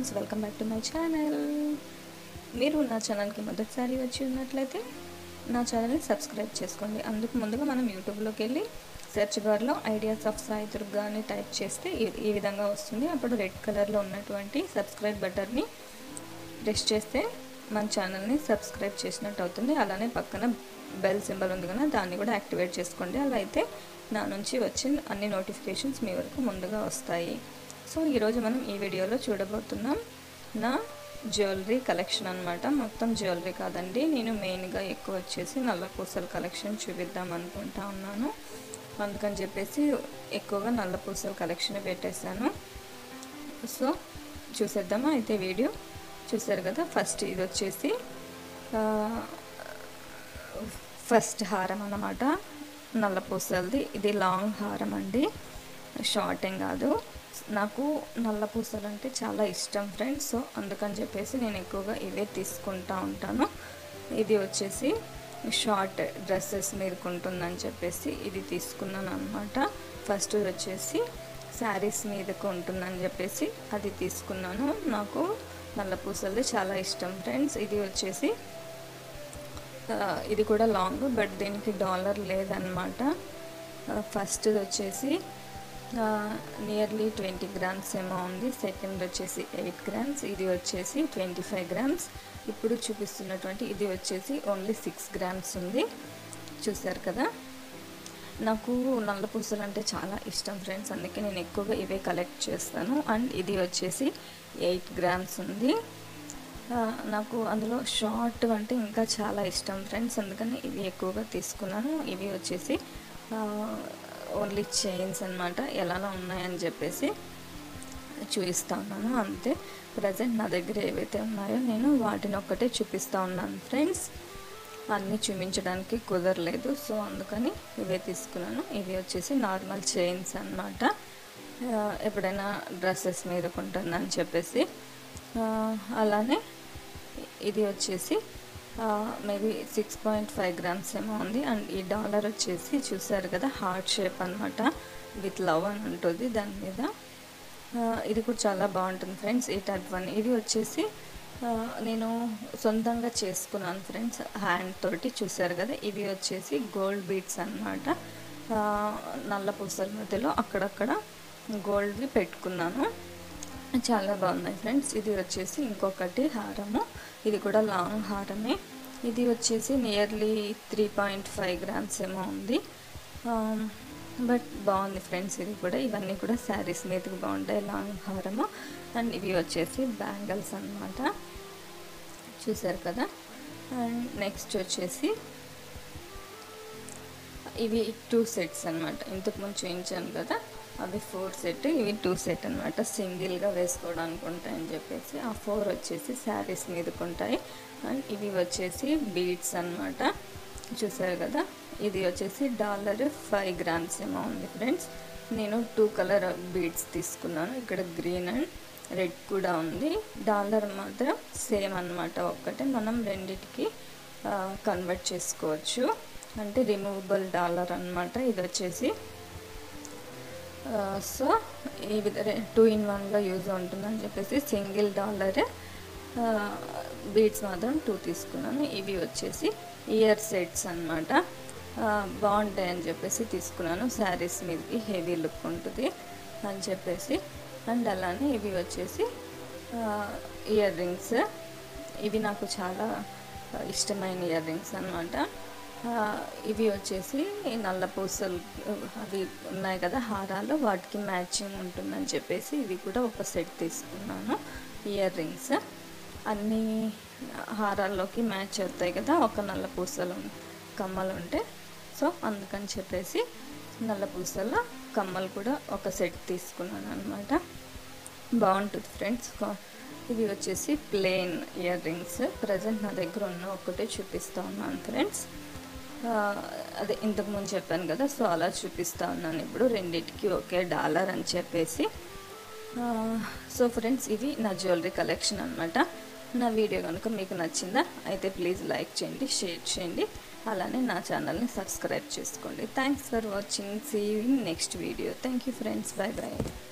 friends welcome back to my channel మీరు నా ఛానల్కి మొదటిసారి వచ్చి ఉన్నట్లయితే నా ఛానల్ని సబ్స్క్రైబ్ చేసుకోండి అందుకు ముందుగా మనం యూట్యూబ్లోకి వెళ్ళి సెర్చ్ బార్లో ఐడియాస్ ఆఫ్ సాయి దుర్గా అని టైప్ చేస్తే ఈ- ఈ విధంగా వస్తుంది అప్పుడు రెడ్ కలర్లో ఉన్నటువంటి సబ్స్క్రైబ్ బటన్ని ప్రెస్ చేస్తే మన ఛానల్ని సబ్స్క్రైబ్ చేసినట్టు అవుతుంది అలానే పక్కన బెల్ సింబల్ ఉంది కదా దాన్ని కూడా యాక్టివేట్ చేసుకోండి అలా అయితే నా నుంచి వచ్చిన అన్ని నోటిఫికేషన్స్ మీ వరకు ముందుగా వస్తాయి సో ఈరోజు మనం ఈ వీడియోలో చూడబోతున్నాం నా జ్యువెలరీ కలెక్షన్ అనమాట మొత్తం జ్యువెలరీ కాదండి నేను మెయిన్గా ఎక్కువ వచ్చేసి నల్ల పూసల కలెక్షన్ చూపిద్దాం అనుకుంటా ఉన్నాను అందుకని చెప్పేసి ఎక్కువగా నల్ల పూసల కలెక్షన్ పెట్టేశాను సో చూసేద్దామా అయితే వీడియో చూసారు కదా ఫస్ట్ ఇది వచ్చేసి ఆ, ఫస్ట్ హారం అన్నమాట నల్ల పూసలది ఇది లాంగ్ హారం అండి షార్ట్ ఏం కాదు నాకు నల్ల పూసలు అంటే చాలా ఇష్టం ఫ్రెండ్స్ సో అందుకని చెప్పేసి నేను ఎక్కువగా ఇవే తీసుకుంటా ఉంటాను ఇది వచ్చేసి షార్ట్ డ్రెస్సెస్ మీదకి ఉంటుందని చెప్పేసి ఇది తీసుకున్నాను అనమాట ఫస్ట్ వచ్చేసి శారీస్ మీదకు ఉంటుందని చెప్పేసి అది తీసుకున్నాను నాకు నల్ల పూసలది చాలా ఇష్టం ఫ్రెండ్స్ ఇది వచ్చేసి ఆ, ఇది కూడా లాంగ్ బట్ దీనికి డాలర్ లేదనమాట ఫస్ట్ వచ్చేసి నియర్లీ ట్వంటీ గ్రామ్స్ ఏమో ఉంది సెకండ్ వచ్చేసి ఎయిట్ గ్రామ్స్ ఇది వచ్చేసి ట్వంటీ ఫైవ్ గ్రామ్స్ ఇప్పుడు చూపిస్తున్నటువంటి ఇది వచ్చేసి ఓన్లీ సిక్స్ గ్రామ్స్ ఉంది చూసారు కదా నాకు నల్ల పూసలు అంటే చాలా ఇష్టం ఫ్రెండ్స్ అందుకే నేను ఎక్కువగా ఇవే కలెక్ట్ చేస్తాను అండ్ ఇది వచ్చేసి ఎయిట్ గ్రామ్స్ ఉంది ఆ, నాకు అందులో షార్ట్ అంటే ఇంకా చాలా ఇష్టం ఫ్రెండ్స్ అందుకని ఇవి ఎక్కువగా తీసుకున్నాను ఇవి వచ్చేసి ఓన్లీ చైన్స్ అనమాట ఎలానో ఉన్నాయని చెప్పేసి చూపిస్తా ఉన్నాను అంతే ప్రజెంట్ నా దగ్గర ఏవైతే ఉన్నాయో నేను వాటిని ఒక్కటే చూపిస్తూ ఉన్నాను ఫ్రెండ్స్ అన్నీ చూపించడానికి కుదరలేదు సో అందుకని ఇవే తీసుకున్నాను ఇవి వచ్చేసి నార్మల్ చైన్స్ అనమాట ఎప్పుడైనా డ్రెస్సెస్ మీద ఉంటుందని చెప్పేసి ఆ, అలానే ఇది వచ్చేసి maybe six point five grams ఏమో ఉంది అండ్ ఈ డాలర్ వచ్చేసి చూసారు కదా హార్ట్ షేప్ అనమాట విత్ లవ్ అని ఉంటుంది దాని మీద ఆ, ఇది కూడా చాలా బాగుంటుంది ఫ్రెండ్స్ ఈ టైప్ వన్ ఇది వచ్చేసి ఆ, నేను సొంతంగా చేసుకున్నాను ఫ్రెండ్స్ హ్యాండ్ తోటి చూసారు కదా ఇవి వచ్చేసి గోల్డ్ బీడ్స్ అనమాట నల్ల పూసల మధ్యలో అక్కడక్కడ గోల్డ్వి పెట్టుకున్నాను చాలా బాగున్నాయి ఫ్రెండ్స్ ఇది వచ్చేసి ఇంకొకటి హారము ఇది కూడా లాంగ్ హారమే ఇది వచ్చేసి nearly three point five grams ఏమో ఉంది బట్ బాగుంది ఫ్రెండ్స్ ఇది కూడా ఇవన్నీ కూడా శారీస్ మీదకి బాగుంటాయి లాంగ్ హారము అండ్ ఇవి వచ్చేసి బ్యాంగిల్స్ అన్నమాట చూసారు కదా అండ్ నెక్స్ట్ వచ్చేసి ఇవి టూ సెట్స్ అనమాట ఇంతకు ముందు చూపించాను కదా అవి ఫోర్ సెట్ ఇవి టూ సెట్ అనమాట సింగిల్గా వేసుకోవడానికి ఉంటాయని చెప్పేసి ఆ ఫోర్ వచ్చేసి శారీస్ మీదకు ఉంటాయి అండ్ ఇవి వచ్చేసి బీడ్స్ అన్నమాట చూసారు కదా ఇది వచ్చేసి డాలర్ ఫైవ్ గ్రామ్స్ ఏమో ఉంది ఫ్రెండ్స్ నేను టూ కలర్ బీడ్స్ తీసుకున్నాను ఇక్కడ గ్రీన్ అండ్ రెడ్ కూడా ఉంది డాలర్ మాత్రం సేమ్ అన్నమాట ఒక్కటే మనం రెండిటికి కన్వర్ట్ చేసుకోవచ్చు అంటే రిమూవబుల్ డాలర్ అన్నమాట ఇది వచ్చేసి సో ఈ విధ టూ ఇన్ వన్గా యూజ్ ఉంటుందని చెప్పేసి సింగిల్ డాలర్ బీడ్స్ మాత్రం టూ తీసుకున్నాను ఇవి వచ్చేసి ఇయర్ సెట్స్ అనమాట బాగుంటాయని చెప్పేసి తీసుకున్నాను శారీస్ మీదకి హెవీ లుక్ ఉంటుంది అని చెప్పేసి అండ్ అలానే ఇవి వచ్చేసి ఇయర్ రింగ్స్ ఇవి నాకు చాలా ఇష్టమైన ఇయర్ రింగ్స్ అనమాట ఇవి వచ్చేసి ఈ నల్ల పూసలు అవి ఉన్నాయి కదా హారాలు వాటికి మ్యాచింగ్ ఉంటుందని చెప్పేసి ఇవి కూడా ఒక సెట్ తీసుకున్నాను ఇయర్ రింగ్స్ అన్ని హారాల్లోకి మ్యాచ్ అవుతాయి కదా ఒక నల్ల పూసలు కమ్మలు ఉంటే సో అందుకని చెప్పేసి నల్ల పూసల కమ్మలు కూడా ఒక సెట్ తీసుకున్నాను అనమాట బాగుంటుంది ఫ్రెండ్స్ ఇవి వచ్చేసి ప్లెయిన్ ఇయర్ రింగ్స్ ప్రజెంట్ నా దగ్గర ఉన్న ఒకటే చూపిస్తూ ఉన్నాను ఫ్రెండ్స్ ఆ, అదే ఇంతకుముందు చెప్పాను కదా సో అలా చూపిస్తూ ఉన్నాను ఇప్పుడు రెండిటికి ఒకే డాలర్ అని చెప్పేసి ఆ, సో ఫ్రెండ్స్ ఇవి నా జ్యువెలరీ కలెక్షన్ అనమాట నా వీడియో కనుక మీకు నచ్చిందా అయితే ప్లీజ్ లైక్ చేయండి షేర్ చేయండి అలానే నా ఛానల్ని సబ్స్క్రైబ్ చేసుకోండి thanks for watching see in next video thank you friends bye bye